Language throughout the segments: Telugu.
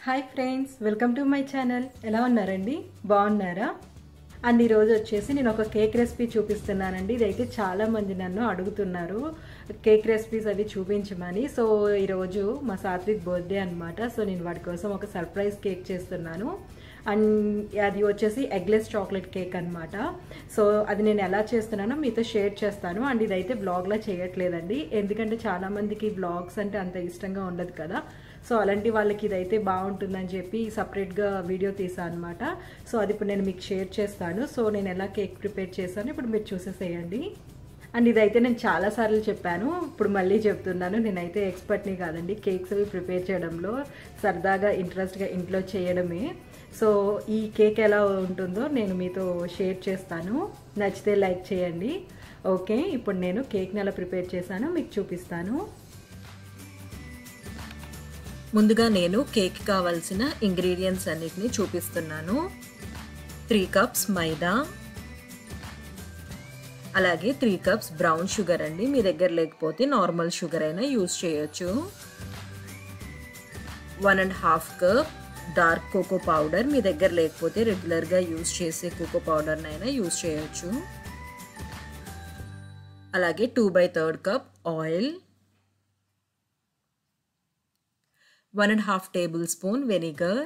hi friends welcome to my channel ఎలా ఉన్నారండి బాగున్నారా అండ్ ఈరోజు వచ్చేసి నేను ఒక కేక్ రెసిపీ చూపిస్తున్నానండి ఇదైతే చాలా మంది నన్ను అడుగుతున్నారు కేక్ రెసిపీస్ అవి చూపించమని సో ఈరోజు మా సాత్విక్ బర్త్డే అనమాట సో నేను వాడి కోసం ఒక సర్ప్రైజ్ కేక్ చేస్తున్నాను అండ్ అది వచ్చేసి ఎగ్లెస్ చాక్లెట్ కేక్ అనమాట సో అది నేను ఎలా చేస్తున్నానో మీతో షేర్ చేస్తాను అండ్ ఇదైతే బ్లాగ్లో చేయట్లేదండి ఎందుకంటే చాలామందికి బ్లాగ్స్ అంటే అంత ఇష్టంగా ఉండదు కదా సో అలాంటి వాళ్ళకి ఇదైతే బాగుంటుందని చెప్పి సపరేట్గా వీడియో తీసాను అనమాట సో అది ఇప్పుడు నేను మీకు షేర్ చేస్తాను సో నేను ఎలా కేక్ ప్రిపేర్ చేశాను ఇప్పుడు మీరు చూసేసేయండి అండ్ ఇదైతే నేను చాలాసార్లు చెప్పాను ఇప్పుడు మళ్ళీ చెప్తున్నాను నేనైతే ఎక్స్పర్ట్ని కాదండి కేక్స్ అవి ప్రిపేర్ చేయడంలో సరదాగా ఇంట్రెస్ట్గా ఇంట్లో చేయడమే సో ఈ కేక్ ఎలా ఉంటుందో నేను మీతో షేర్ చేస్తాను నచ్చితే లైక్ చేయండి ఓకే ఇప్పుడు నేను కేక్ని ఎలా ప్రిపేర్ చేశానో మీకు చూపిస్తాను ముందుగా నేను కేక్ కావాల్సిన ఇంగ్రీడియంట్స్ అన్నిటిని చూపిస్తున్నాను త్రీ కప్స్ మైదా అలాగే త్రీ కప్స్ బ్రౌన్ షుగర్ అండి మీ దగ్గర లేకపోతే నార్మల్ షుగర్ అయినా యూస్ చేయొచ్చు one and half cup dark cocoa powder మీ దగ్గర లేకపోతే రెగ్యులర్గా యూస్ చేసే కోకో పౌడర్ని అయినా యూస్ చేయొచ్చు అలాగే two by third cup oil one and half tablespoon vinegar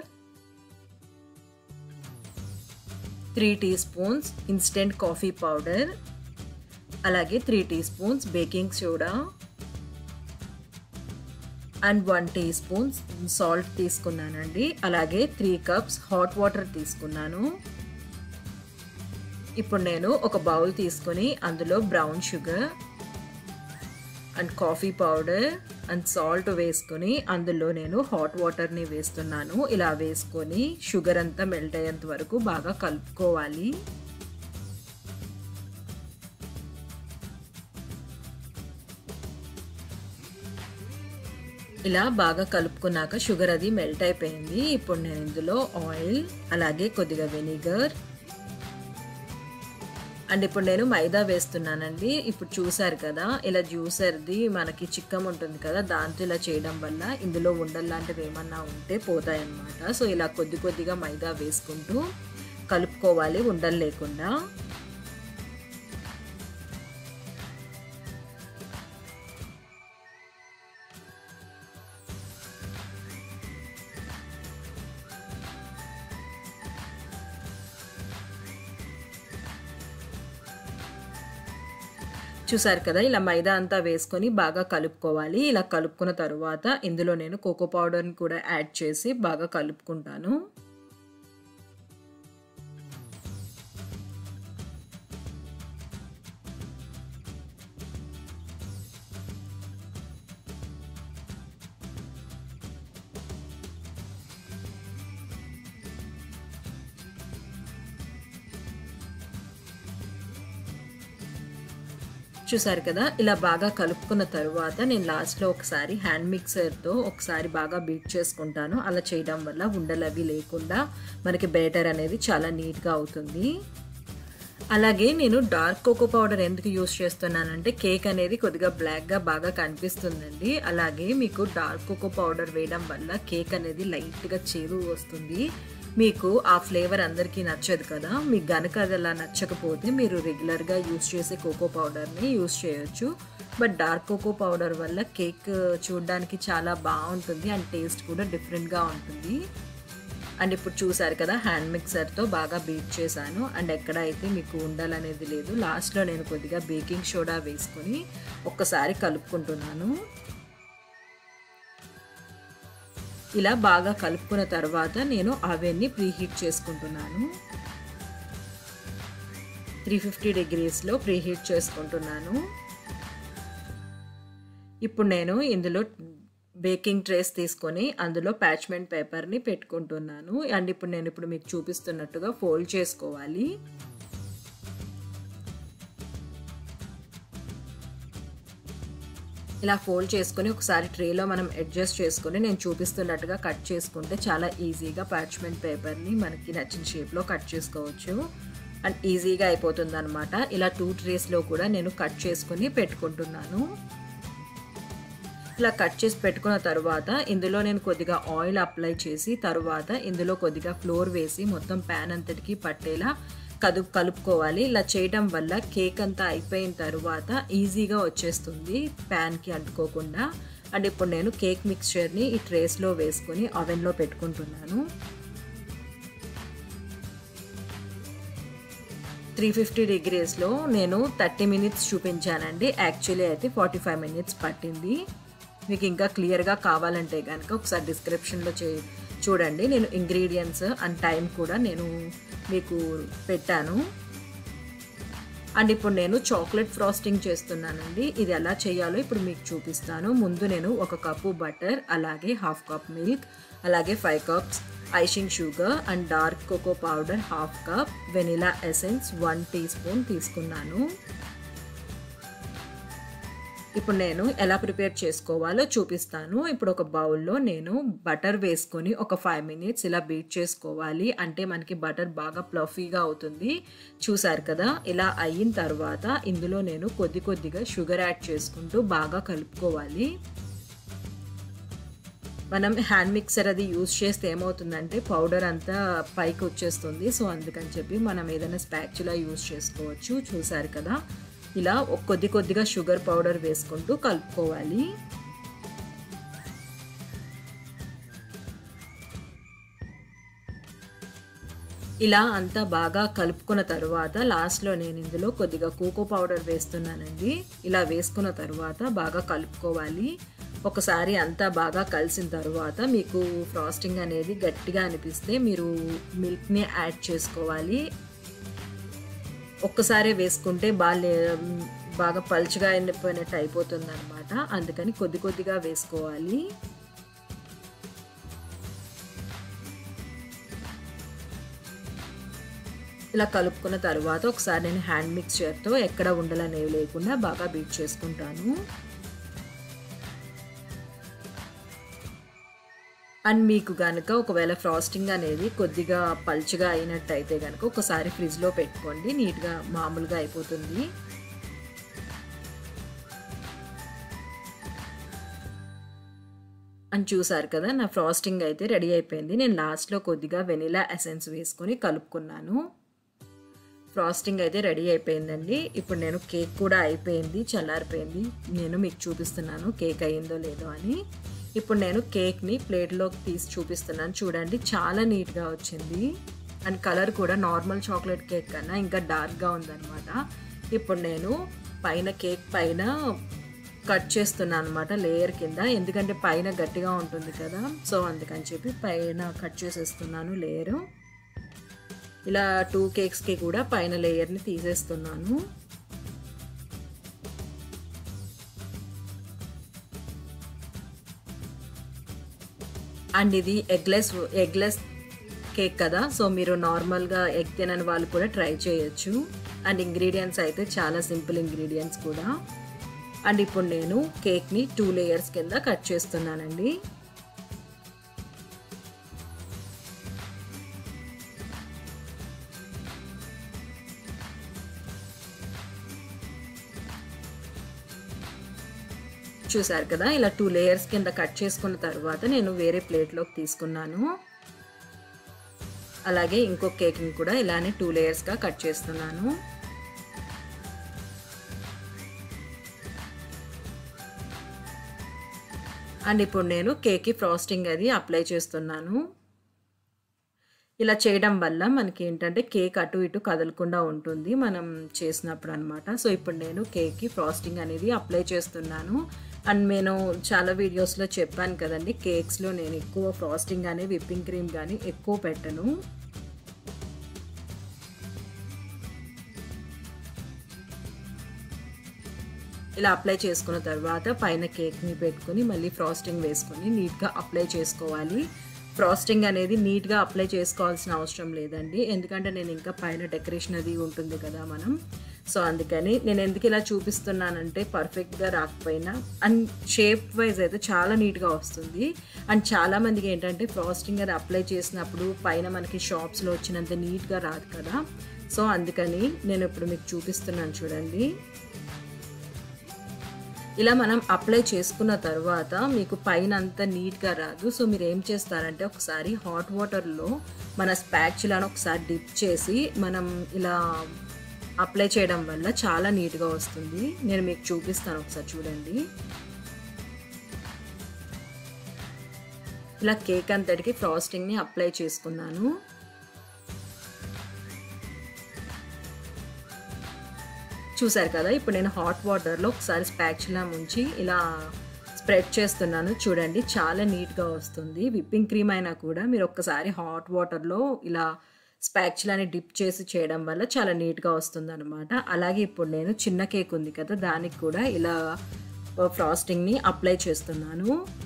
three teaspoons instant coffee powder అలాగే three teaspoons baking soda and one teaspoons salt తీసుకున్నానండి అలాగే త్రీ కప్స్ హాట్ వాటర్ తీసుకున్నాను ఇప్పుడు నేను ఒక బౌల్ తీసుకొని అందులో brown sugar and coffee powder and salt వేసుకొని అందులో నేను హాట్ వాటర్ని వేస్తున్నాను ఇలా వేసుకొని షుగర్ అంతా మెల్ట్ అయ్యేంత వరకు బాగా కలుపుకోవాలి ఇలా బాగా కలుపుకున్నాక షుగర్ అది మెల్ట్ అయిపోయింది ఇప్పుడు నేను ఇందులో ఆయిల్ అలాగే కొద్దిగా వెనిగర్ అండ్ ఇప్పుడు నేను మైదా వేస్తున్నానండి ఇప్పుడు చూసారు కదా ఇలా జ్యూసర్ది మనకి చిక్కం ఉంటుంది కదా దాంతో ఇలా చేయడం వల్ల ఇందులో ఉండలు లాంటివి ఏమన్నా ఉంటే పోతాయి అన్నమాట సో ఇలా కొద్ది కొద్దిగా మైదా వేసుకుంటూ కలుపుకోవాలి ఉండలు లేకుండా చూసారు కదా ఇలా మైదా అంతా వేసుకొని బాగా కలుపుకోవాలి ఇలా కలుపుకున్న తర్వాత ఇందులో నేను కోకో పౌడర్ని కూడా యాడ్ చేసి బాగా కలుపుకుంటాను చూసారు కదా ఇలా బాగా కలుపుకున్న తరువాత నేను లాస్ట్లో ఒకసారి హ్యాండ్ మిక్సర్తో ఒకసారి బాగా బీట్ చేసుకుంటాను అలా చేయడం వల్ల ఉండలు అవి లేకుండా మనకి బేటర్ అనేది చాలా నీట్గా అవుతుంది అలాగే నేను డార్క్ కోకో పౌడర్ ఎందుకు యూస్ చేస్తున్నానంటే కేక్ అనేది కొద్దిగా బ్లాక్గా బాగా కనిపిస్తుందండి అలాగే మీకు డార్క్ కోకో పౌడర్ వేయడం వల్ల కేక్ అనేది లైట్గా చేదు వస్తుంది మీకు ఆ ఫ్లేవర్ అందరికీ నచ్చదు కదా మీకు గనక అది అలా నచ్చకపోతే మీరు రెగ్యులర్గా యూస్ చేసే కోకో పౌడర్ని యూస్ చేయొచ్చు బట్ డార్క్ కోకో పౌడర్ వల్ల కేక్ చూడడానికి చాలా బాగుంటుంది అండ్ టేస్ట్ కూడా డిఫరెంట్గా ఉంటుంది అండ్ ఇప్పుడు చూసారు కదా హ్యాండ్ మిక్సర్తో బాగా బీట్ చేశాను అండ్ ఎక్కడ అయితే మీకు ఉండాలనేది లేదు లాస్ట్లో నేను కొద్దిగా బేకింగ్ సోడా వేసుకొని ఒక్కసారి కలుపుకుంటున్నాను ఇలా బాగా కలుపుకున్న తర్వాత నేను అవన్నీ ప్రీహీట్ చేసుకుంటున్నాను త్రీ ఫిఫ్టీ డిగ్రీస్లో ప్రీహీట్ చేసుకుంటున్నాను ఇప్పుడు నేను ఇందులో బేకింగ్ ట్రేస్ తీసుకొని అందులో ప్యాచ్మెంట్ పేపర్ని పెట్టుకుంటున్నాను అండ్ ఇప్పుడు నేను ఇప్పుడు మీకు చూపిస్తున్నట్టుగా ఫోల్డ్ చేసుకోవాలి ఇలా ఫోల్డ్ చేసుకొని ఒకసారి ట్రేలో మనం అడ్జస్ట్ చేసుకొని నేను చూపిస్తున్నట్టుగా కట్ చేసుకుంటే చాలా ఈజీగా పార్చ్మెంట్ పేపర్ని మనకి నచ్చిన షేప్లో కట్ చేసుకోవచ్చు అండ్ ఈజీగా అయిపోతుంది అనమాట ఇలా టూ ట్రేస్లో కూడా నేను కట్ చేసుకొని పెట్టుకుంటున్నాను ఇలా కట్ చేసి పెట్టుకున్న తర్వాత ఇందులో నేను కొద్దిగా ఆయిల్ అప్లై చేసి తర్వాత ఇందులో కొద్దిగా ఫ్లోర్ వేసి మొత్తం ప్యాన్ అంతటికి పట్టేలా కదు కలుపుకోవాలి ఇలా చేయడం వల్ల కేక్ అంతా అయిపోయిన తర్వాత ఈజీగా వచ్చేస్తుంది ప్యాన్కి అంటుకోకుండా అండ్ ఇప్పుడు నేను కేక్ మిక్స్చర్ని ఈ ట్రేస్లో వేసుకొని అవెన్లో పెట్టుకుంటున్నాను త్రీ ఫిఫ్టీ డిగ్రీస్లో నేను థర్టీ మినిట్స్ చూపించానండి యాక్చువల్లీ అయితే ఫార్టీ ఫైవ్ మినిట్స్ పట్టింది మీకు ఇంకా క్లియర్గా కావాలంటే కనుక ఒకసారి డిస్క్రిప్షన్లో చే చూడండి నేను ఇంగ్రీడియంట్స్ అండ్ టైం కూడా నేను మీకు పెట్టాను అండ్ ఇప్పుడు నేను చాక్లెట్ ఫ్రాస్టింగ్ చేస్తున్నానండి ఇది ఎలా చేయాలో ఇప్పుడు మీకు చూపిస్తాను ముందు నేను ఒక కప్పు బటర్ అలాగే హాఫ్ కప్ మిల్క్ అలాగే five cups icing sugar and dark cocoa powder half cup vanilla essence one teaspoon తీసుకున్నాను ఇప్పుడు నేను ఎలా ప్రిపేర్ చేసుకోవాలో చూపిస్తాను ఇప్పుడు ఒక బౌల్లో నేను బటర్ వేసుకొని ఒక ఫైవ్ మినిట్స్ ఇలా బీట్ చేసుకోవాలి అంటే మనకి బటర్ బాగా ప్లఫీగా అవుతుంది చూసారు కదా ఇలా అయిన తర్వాత ఇందులో నేను కొద్ది కొద్దిగా షుగర్ యాడ్ చేసుకుంటూ బాగా కలుపుకోవాలి మనం హ్యాండ్ మిక్సర్ అది యూస్ చేస్తే ఏమవుతుందంటే పౌడర్ అంతా పైకి వచ్చేస్తుంది సో అందుకని చెప్పి మనం ఏదైనా స్పాచులా యూస్ చేసుకోవచ్చు చూసారు కదా ఇలా కొద్ది కొద్దిగా షుగర్ పౌడర్ వేసుకుంటూ కలుపుకోవాలి ఇలా అంతా బాగా కలుపుకున్న తర్వాత లాస్ట్లో నేను ఇందులో కొద్దిగా కోకో పౌడర్ వేస్తున్నానండి ఇలా వేసుకున్న తర్వాత బాగా కలుపుకోవాలి ఒకసారి అంతా బాగా కలిసిన తర్వాత మీకు ఫ్రాస్టింగ్ అనేది గట్టిగా అనిపిస్తే మీరు మిల్క్ని యాడ్ చేసుకోవాలి ఒక్కసారి వేసుకుంటే బాగా బాగా పలుచగా ఎండిపోయినట్టు అయిపోతుంది అనమాట అందుకని కొద్ది కొద్దిగా వేసుకోవాలి ఇలా కలుపుకున్న తర్వాత ఒకసారి నేను హ్యాండ్ మిక్స్చర్తో ఎక్కడ ఉండలనేవి లేకుండా బాగా బీట్ చేసుకుంటాను అండ్ మీకు కనుక ఒకవేళ ఫ్రాస్టింగ్ అనేది కొద్దిగా పల్చగా అయినట్టయితే కనుక ఒకసారి ఫ్రిడ్జ్లో పెట్టుకోండి నీట్గా మామూలుగా అయిపోతుంది అని చూసారు కదా నా ఫ్రాస్టింగ్ అయితే రెడీ అయిపోయింది నేను లాస్ట్లో కొద్దిగా వెనిలా ఎసెన్స్ వేసుకొని కలుపుకున్నాను ఫ్రాస్టింగ్ అయితే రెడీ అయిపోయిందండి ఇప్పుడు నేను కేక్ కూడా అయిపోయింది చల్లారిపోయింది నేను మీకు చూపిస్తున్నాను కేక్ అయ్యిందో లేదో అని ఇప్పుడు నేను కేక్ని ప్లేట్లోకి తీసి చూపిస్తున్నాను చూడండి చాలా నీట్గా వచ్చింది అండ్ కలర్ కూడా నార్మల్ చాక్లెట్ కేక్ కన్నా ఇంకా డార్క్గా ఉందన్నమాట ఇప్పుడు నేను పైన కేక్ పైన కట్ చేస్తున్నాను అనమాట లేయర్ కింద ఎందుకంటే పైన గట్టిగా ఉంటుంది కదా సో అందుకని చెప్పి పైన కట్ చేసేస్తున్నాను లేయరు ఇలా టూ కేక్స్కి కూడా పైన లేయర్ని తీసేస్తున్నాను అండ్ ఇది ఎగ్లెస్ ఎగ్లెస్ కేక్ కదా సో మీరు నార్మల్గా ఎగ్ తినని వాళ్ళు కూడా ట్రై చేయొచ్చు అండ్ ఇంగ్రీడియంట్స్ అయితే చాలా సింపుల్ ఇంగ్రీడియంట్స్ కూడా అండ్ ఇప్పుడు నేను కేక్ని టూ లేయర్స్ కింద కట్ చేస్తున్నానండి చూసారు కదా ఇలా టూ లేయర్స్ కింద కట్ చేసుకున్న తర్వాత నేను వేరే ప్లేట్లోకి తీసుకున్నాను అలాగే ఇంకో కేక్ని కూడా ఇలానే టూ లేయర్స్గా కట్ చేస్తున్నాను అండ్ ఇప్పుడు నేను కేక్కి ఫ్రాస్టింగ్ అది అప్లై చేస్తున్నాను ఇలా చేయడం వల్ల మనకి ఏంటంటే కేక్ అటు ఇటు కదలకుండా ఉంటుంది మనం చేసినప్పుడు అనమాట సో ఇప్పుడు నేను కేక్కి ఫ్రాస్టింగ్ అనేది అప్లై చేస్తున్నాను అండ్ నేను చాలా వీడియోస్లో చెప్పాను కదండి కేక్స్లో నేను ఎక్కువ ఫ్రాస్టింగ్ కానీ విప్పింగ్ క్రీమ్ కానీ ఎక్కువ పెట్టను ఇలా అప్లై చేసుకున్న తర్వాత పైన కేక్ని పెట్టుకొని మళ్ళీ ఫ్రాస్టింగ్ వేసుకొని నీట్గా అప్లై చేసుకోవాలి ఫ్రాస్టింగ్ అనేది నీట్గా అప్లై చేసుకోవాల్సిన అవసరం లేదండి ఎందుకంటే నేను ఇంకా పైన డెకరేషన్ అది ఉంటుంది కదా మనం సో అందుకని నేను ఎందుకు ఇలా చూపిస్తున్నానంటే పర్ఫెక్ట్గా రాకపోయినా అండ్ షేప్ వైజ్ అయితే చాలా నీట్గా వస్తుంది అండ్ చాలామందికి ఏంటంటే ఫ్రాస్టింగ్ అది అప్లై చేసినప్పుడు పైన మనకి షాప్స్లో వచ్చినంత నీట్గా రాదు కదా సో అందుకని నేను ఇప్పుడు మీకు చూపిస్తున్నాను చూడండి ఇలా మనం అప్లై చేసుకున్న తర్వాత మీకు పైన అంతా నీట్గా రాదు సో మీరు ఏం చేస్తారంటే ఒకసారి హాట్ వాటర్లో మన స్పాచ్లను ఒకసారి డిప్ చేసి మనం ఇలా అప్లై చేయడం వల్ల చాలా నీట్గా వస్తుంది నేను మీకు చూపిస్తాను ఒకసారి చూడండి ఇలా కేక్ అంతటికి ఫ్రాస్టింగ్ని అప్లై చేసుకున్నాను చూసారు కదా ఇప్పుడు నేను హాట్ వాటర్లో ఒకసారి స్పాచ్లా ముంచి ఇలా స్ప్రెడ్ చేస్తున్నాను చూడండి చాలా నీట్గా వస్తుంది విప్పింగ్ క్రీమ్ అయినా కూడా మీరు ఒక్కసారి హాట్ వాటర్లో ఇలా స్పాచ్లాని డిప్ చేసి చేయడం వల్ల చాలా నీట్గా వస్తుంది అనమాట అలాగే ఇప్పుడు నేను చిన్న కేక్ ఉంది కదా దానికి కూడా ఇలా ఫ్రాస్టింగ్ని అప్లై చేస్తున్నాను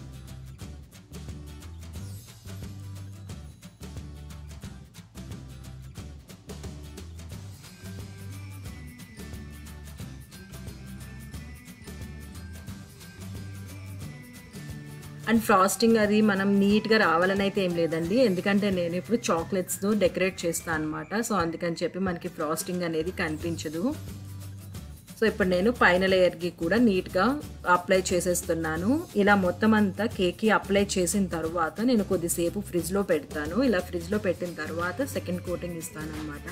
అండ్ ఫ్రాస్టింగ్ అది మనం నీట్గా రావాలని అయితే ఏం లేదండి ఎందుకంటే నేను ఇప్పుడు చాక్లెట్స్తో డెకరేట్ చేస్తాను అనమాట సో అందుకని చెప్పి మనకి ఫ్రాస్టింగ్ అనేది కనిపించదు సో ఇప్పుడు నేను పైన లేయర్కి కూడా నీట్గా అప్లై చేసేస్తున్నాను ఇలా మొత్తం అంతా కేక్కి అప్లై చేసిన తర్వాత నేను కొద్దిసేపు ఫ్రిడ్జ్లో పెడతాను ఇలా ఫ్రిడ్జ్లో పెట్టిన తర్వాత సెకండ్ కోటింగ్ ఇస్తాను అనమాట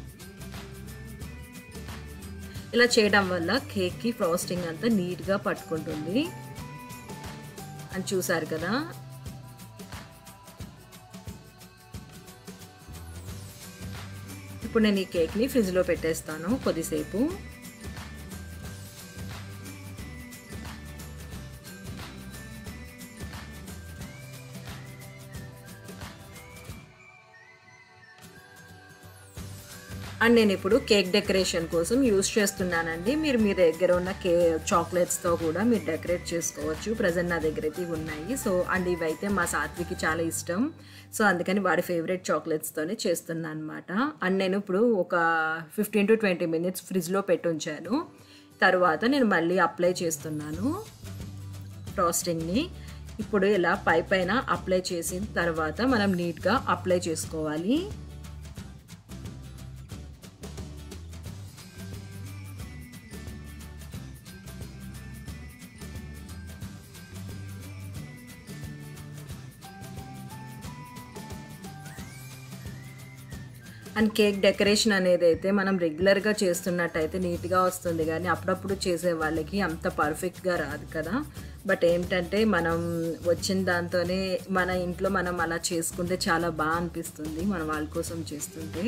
ఇలా చేయడం వల్ల కేక్కి ఫ్రాస్టింగ్ అంతా నీట్గా పట్టుకుంటుంది అని చూసారు కదా ఇప్పుడు నేను ఈ కేక్ని ఫ్రిడ్జ్లో పెట్టేస్తాను కొద్దిసేపు అండ్ నేను ఇప్పుడు కేక్ డెకరేషన్ కోసం యూస్ చేస్తున్నానండి మీరు మీ దగ్గర ఉన్న కే చాక్లెట్స్తో కూడా మీరు డెకరేట్ చేసుకోవచ్చు ప్రజెంట్ నా దగ్గర అయితే ఇవి ఉన్నాయి సో అండ్ ఇవైతే మా సాత్వికి చాలా ఇష్టం సో అందుకని వాడి ఫేవరెట్ చాక్లెట్స్తోనే చేస్తున్నాను అనమాట అండ్ నేను ఇప్పుడు ఒక ఫిఫ్టీన్ టు ట్వంటీ మినిట్స్ ఫ్రిడ్జ్లో పెట్టి ఉంచాను తర్వాత నేను మళ్ళీ అప్లై చేస్తున్నాను ఫ్రాస్టింగ్ని ఇప్పుడు ఇలా పై పైన అప్లై చేసిన తర్వాత మనం నీట్గా అప్లై చేసుకోవాలి అండ్ కేక్ డెకరేషన్ అనేది అయితే మనం రెగ్యులర్గా చేస్తున్నట్టయితే నీట్గా వస్తుంది కానీ అప్పుడప్పుడు చేసే వాళ్ళకి అంత పర్ఫెక్ట్గా రాదు కదా బట్ ఏంటంటే మనం వచ్చిన దాంతోనే మన ఇంట్లో మనం అలా చేసుకుంటే చాలా బాగా అనిపిస్తుంది మన వాళ్ళ కోసం చేస్తుంటే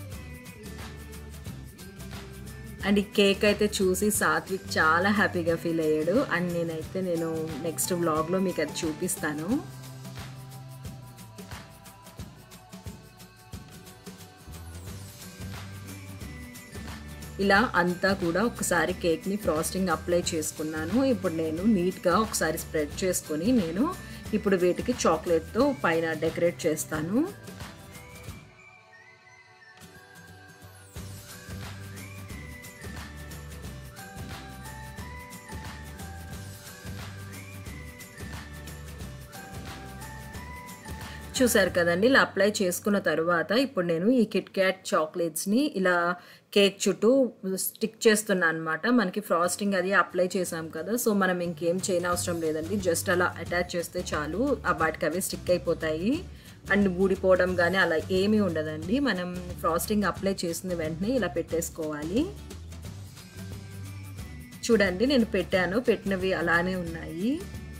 అండ్ ఈ కేక్ అయితే చూసి సాత్విక్ చాలా హ్యాపీగా ఫీల్ అయ్యాడు అండ్ నేనైతే నేను నెక్స్ట్ వ్లాగ్లో మీకు అది చూపిస్తాను ఇలా అంతా కూడా ఒకసారి కేక్ని ఫ్రాస్టింగ్ అప్లై చేసుకున్నాను ఇప్పుడు నేను నీట్గా ఒకసారి స్ప్రెడ్ చేసుకొని నేను ఇప్పుడు వీటికి చాక్లెట్తో పైన డెకరేట్ చేస్తాను చూసారు కదండి ఇలా అప్లై చేసుకున్న తర్వాత ఇప్పుడు నేను ఈ కిట్ క్యాట్ చాక్లెట్స్ని ఇలా కేక్ చుట్టూ స్టిక్ చేస్తున్నాను అనమాట మనకి ఫ్రాస్టింగ్ అది అప్లై చేసాం కదా సో మనం ఇంకేం చేయనవసరం లేదండి జస్ట్ అలా అటాచ్ చేస్తే చాలు ఆ వాటికి అవి స్టిక్ అయిపోతాయి అండ్ ఊడిపోవడం కానీ అలా ఏమీ ఉండదండి మనం ఫ్రాస్టింగ్ అప్లై చేసిన వెంటనే ఇలా పెట్టేసుకోవాలి చూడండి నేను పెట్టాను పెట్టినవి అలానే ఉన్నాయి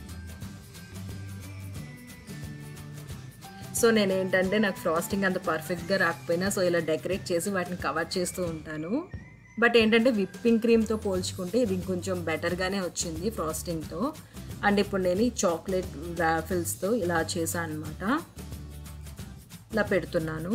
సో నేను ఏంటంటే నాకు ఫ్రాస్టింగ్ అంత పర్ఫెక్ట్గా రాకపోయినా సో ఇలా డెకరేట్ చేసి వాటిని కవర్ చేస్తూ ఉంటాను బట్ ఏంటంటే విప్పింగ్ క్రీమ్తో పోల్చుకుంటే ఇది ఇంకొంచెం బెటర్గానే వచ్చింది ఫ్రాస్టింగ్తో అండ్ ఇప్పుడు నేను ఈ చాక్లెట్ రాఫిల్స్తో ఇలా చేశాను అనమాట ఇలా పెడుతున్నాను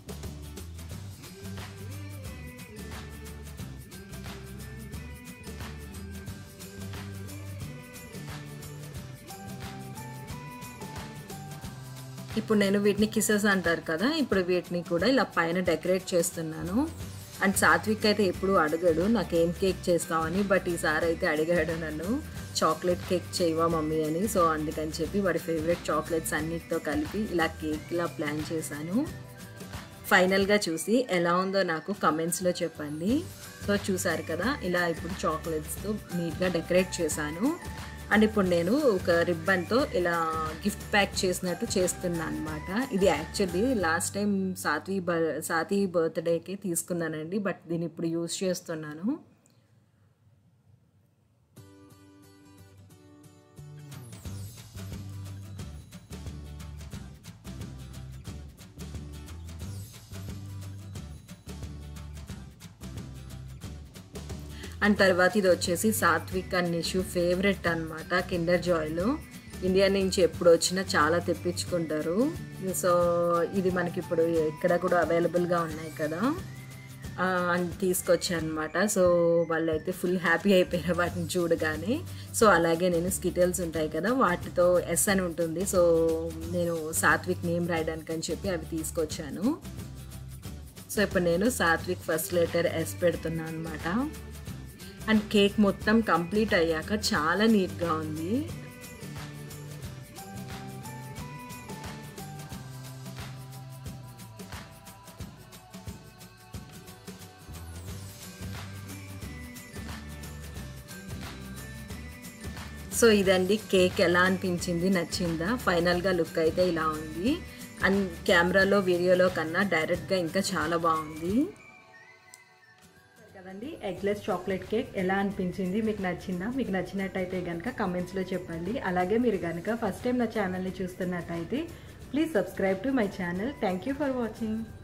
ఇప్పుడు నేను వీటిని కిసెస్ అంటారు కదా ఇప్పుడు వీటిని కూడా ఇలా పైన డెకరేట్ చేస్తున్నాను అండ్ సాత్విక్ అయితే ఎప్పుడు అడగడు నాకేం కేక్ చేస్తామని బట్ ఈసారి అయితే అడిగాడు నన్ను చాక్లెట్ కేక్ చేయవా మమ్మీ అని సో అందుకని చెప్పి వాడి ఫేవరెట్ చాక్లెట్స్ అన్నిటితో కలిపి ఇలా కేక్ ఇలా ప్లాన్ చేశాను ఫైనల్గా చూసి ఎలా ఉందో నాకు కమెంట్స్లో చెప్పండి సో చూసారు కదా ఇలా ఇప్పుడు చాక్లెట్స్తో నీట్గా డెకరేట్ చేశాను అండ్ ఇప్పుడు నేను ఒక రిబ్బన్తో ఇలా గిఫ్ట్ ప్యాక్ చేసినట్టు చేస్తున్నాను అనమాట ఇది యాక్చువల్లీ లాస్ట్ టైం సాత్వి బర్ సాతి బర్త్డేకి తీసుకున్నానండి బట్ దీన్ని ఇప్పుడు యూస్ చేస్తున్నాను అండ్ తర్వాత ఇది వచ్చేసి సాత్విక్ అండ్ నిషు ఫేవరెట్ అనమాట కిండర్ జాయ్లో ఇండియా నుంచి ఎప్పుడు వచ్చినా చాలా తెప్పించుకుంటారు సో ఇది మనకి ఇప్పుడు ఇక్కడ కూడా అవైలబుల్గా ఉన్నాయి కదా అని తీసుకొచ్చానమాట సో వాళ్ళైతే ఫుల్ హ్యాపీ అయిపోయారు వాటిని చూడగానే సో అలాగే నేను స్కిటల్స్ ఉంటాయి కదా వాటితో ఎస్ అని ఉంటుంది సో నేను సాత్విక్ నేమ్ రాయడానికి అని చెప్పి అవి తీసుకొచ్చాను సో ఇప్పుడు నేను సాత్విక్ ఫస్ట్ లెటర్ ఎస్ పెడుతున్నాను అనమాట అండ్ కేక్ మొత్తం కంప్లీట్ అయ్యాక చాలా నీట్గా ఉంది సో ఇదండి కేక్ ఎలా అనిపించింది నచ్చిందా ఫైనల్గా లుక్ అయితే ఇలా ఉంది అండ్ కెమెరాలో వీడియోలో కన్నా డైరెక్ట్గా ఇంకా చాలా బాగుంది కదండి ఎగ్లెస్ చాక్లెట్ కేక్ ఎలా అనిపించింది మీకు నచ్చిందా మీకు నచ్చినట్టయితే కనుక కమెంట్స్లో చెప్పండి అలాగే మీరు కనుక ఫస్ట్ టైం నా ఛానల్ని చూస్తున్నట్టయితే please subscribe to my channel thank you for watching